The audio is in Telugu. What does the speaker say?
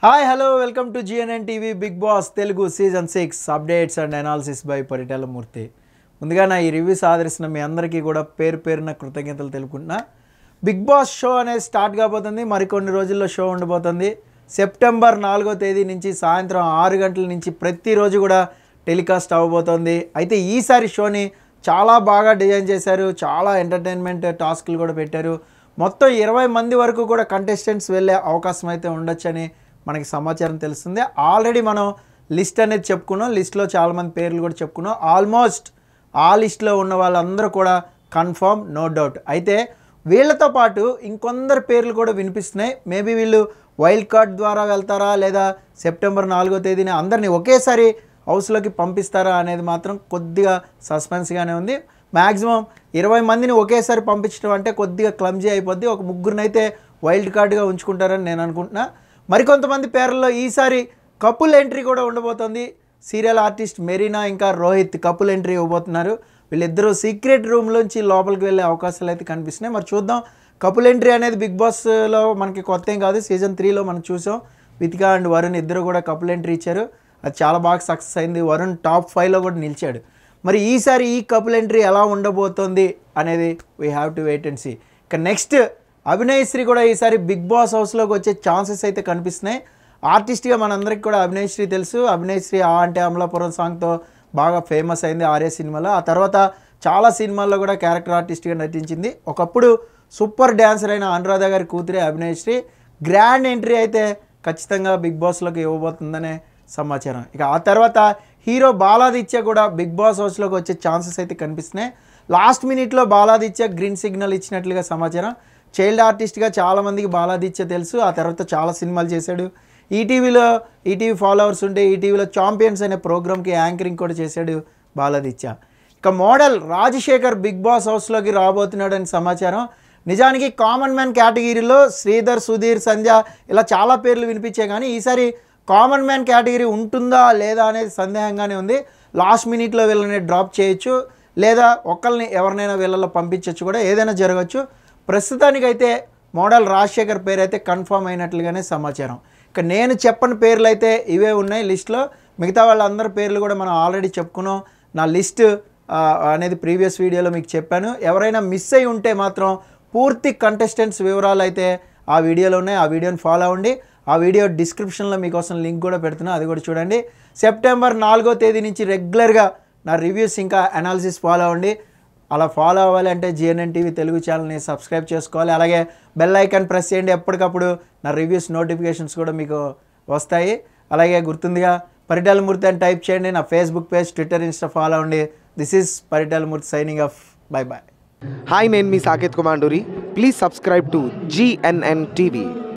hi hello welcome to GNN TV big boss Telugu season six updates and analysis by Paritala Murthy ముందుగా నా ఈ రివ్యూస్ ఆదరిస్తున్న మీ అందరికీ కూడా పేరు పేరున కృతజ్ఞతలు తెలుపుకుంటున్నా బిగ్ బాస్ షో అనేది స్టార్ట్ కాబోతుంది మరికొన్ని రోజుల్లో షో ఉండబోతుంది సెప్టెంబర్ నాలుగో తేదీ నుంచి సాయంత్రం ఆరు గంటల నుంచి ప్రతిరోజు కూడా టెలికాస్ట్ అవ్వబోతోంది అయితే ఈసారి షోని చాలా బాగా డిజైన్ చేశారు చాలా ఎంటర్టైన్మెంట్ టాస్క్లు కూడా పెట్టారు మొత్తం ఇరవై మంది వరకు కూడా కంటెస్టెంట్స్ వెళ్ళే అవకాశం అయితే ఉండొచ్చని మనకి సమాచారం తెలుస్తుంది ఆల్రెడీ మనం లిస్ట్ అనేది చెప్పుకున్నాం లిస్ట్లో చాలామంది పేర్లు కూడా చెప్పుకున్నాం ఆల్మోస్ట్ ఆ లిస్ట్లో ఉన్న వాళ్ళందరూ కూడా కన్ఫర్మ్ నో డౌట్ అయితే వీళ్ళతో పాటు ఇంకొందరు పేర్లు కూడా వినిపిస్తున్నాయి మేబీ వీళ్ళు వైల్డ్ కార్డ్ ద్వారా వెళ్తారా లేదా సెప్టెంబర్ నాలుగో తేదీన అందరినీ ఒకేసారి హౌస్లోకి పంపిస్తారా అనేది మాత్రం కొద్దిగా సస్పెన్స్గానే ఉంది మ్యాక్సిమం ఇరవై మందిని ఒకేసారి పంపించడం అంటే కొద్దిగా క్లమ్జీ అయిపోద్ది ఒక ముగ్గురినైతే వైల్డ్ కార్డ్గా ఉంచుకుంటారని నేను అనుకుంటున్నా మరికొంతమంది పేర్లలో ఈసారి కపుల్ ఎంట్రీ కూడా ఉండబోతోంది సీరియల్ ఆర్టిస్ట్ మెరీనా ఇంకా రోహిత్ కపుల్ ఎంట్రీ ఇవ్వబోతున్నారు వీళ్ళిద్దరూ సీక్రెట్ రూమ్లోంచి లోపలికి వెళ్ళే అవకాశాలు అయితే కనిపిస్తున్నాయి మరి చూద్దాం కపుల్ ఎంట్రీ అనేది బిగ్ బాస్లో మనకి కొత్త ఏం కాదు సీజన్ త్రీలో మనం చూసాం వితికా అండ్ వరుణ్ ఇద్దరు కూడా కపుల్ ఎంట్రీ ఇచ్చారు అది చాలా బాగా సక్సెస్ అయింది వరుణ్ టాప్ ఫైవ్లో కూడా నిలిచాడు మరి ఈసారి ఈ కపుల్ ఎంట్రీ ఎలా ఉండబోతోంది అనేది we have to wait and see ఇక నెక్స్ట్ అభినయ్ శ్రీ కూడా ఈసారి బిగ్ బాస్ హౌస్లోకి వచ్చే ఛాన్సెస్ అయితే కనిపిస్తున్నాయి ఆర్టిస్ట్గా మనందరికి కూడా అభినయ్ శ్రీ తెలుసు అభినయ్ శ్రీ ఆ అంటే అమలాపురం సాంగ్తో బాగా ఫేమస్ అయింది ఆర్య సినిమాలో ఆ తర్వాత చాలా సినిమాల్లో కూడా క్యారెక్టర్ ఆర్టిస్ట్గా నటించింది ఒకప్పుడు సూపర్ డ్యాన్సర్ అయిన అనురాధ గారి కూతురే అభినయ్ శ్రీ గ్రాండ్ ఎంట్రీ అయితే ఖచ్చితంగా బిగ్ బాస్లోకి ఇవ్వబోతుందనే సమాచారం ఇక ఆ తర్వాత హీరో బాలాదిత్య కూడా బిగ్ బాస్ హౌస్లోకి వచ్చే ఛాన్సెస్ అయితే కనిపిస్తున్నాయి లాస్ట్ మినిట్లో బాలాదిత్య గ్రీన్ సిగ్నల్ ఇచ్చినట్లుగా సమాచారం చైల్డ్ ఆర్టిస్ట్గా చాలామందికి బాలాదిత్య తెలుసు ఆ తర్వాత చాలా సినిమాలు చేశాడు ఈటీవీలో ఈటీవీ ఫాలోవర్స్ ఉంటే ఈటీవీలో ఛాంపియన్స్ అనే ప్రోగ్రామ్కి యాంకరింగ్ కూడా చేశాడు బాలాదిత్య ఇక మోడల్ రాజశేఖర్ బిగ్ బాస్ హౌస్లోకి రాబోతున్నాడని సమాచారం నిజానికి కామన్ మ్యాన్ కేటగిరీలో శ్రీధర్ సుధీర్ సంధ్య ఇలా చాలా పేర్లు వినిపించాయి కానీ ఈసారి కామన్ మ్యాన్ కేటగిరీ ఉంటుందా లేదా అనేది సందేహంగానే ఉంది లాస్ట్ మినిట్లో వీళ్ళని డ్రాప్ చేయొచ్చు లేదా ఒకళ్ళని ఎవరినైనా వీళ్ళలో పంపించవచ్చు కూడా ఏదైనా జరగచ్చు ప్రస్తుతానికైతే మోడల్ రాజశేఖర్ పేరు అయితే కన్ఫర్మ్ అయినట్లుగానే సమాచారం ఇక నేను చెప్పని పేర్లు అయితే ఇవే ఉన్నాయి లిస్ట్లో మిగతా వాళ్ళందరి పేర్లు కూడా మనం ఆల్రెడీ చెప్పుకున్నాం నా లిస్ట్ ఆ, అనేది ప్రీవియస్ వీడియోలో మీకు చెప్పాను ఎవరైనా మిస్ అయి ఉంటే మాత్రం పూర్తి కంటెస్టెంట్స్ వివరాలు అయితే ఆ వీడియోలో ఉన్నాయి ఆ వీడియోని ఫాలో అవ్వండి ఆ వీడియో డిస్క్రిప్షన్లో మీకోసం లింక్ కూడా పెడుతున్నా అది కూడా చూడండి సెప్టెంబర్ నాలుగో తేదీ నుంచి రెగ్యులర్గా నా రివ్యూస్ ఇంకా అనాలిసిస్ ఫాలో అవ్వండి అలా ఫాలో అవ్వాలి అంటే జిఎన్ఎన్ టీవీ తెలుగు ఛానల్ని సబ్స్క్రైబ్ చేసుకోవాలి అలాగే బెల్ ఐకాన్ ప్రెస్ చేయండి ఎప్పటికప్పుడు నా రివ్యూస్ నోటిఫికేషన్స్ కూడా మీకు వస్తాయి అలాగే గుర్తుందిగా పరిటాల మూర్తి అని టైప్ చేయండి నా Facebook page Twitter Insta follow అవ్వండి this is Paritala Murthy signing off bye bye hi నేను మీ Saketh Kumanduri please subscribe to GNN TV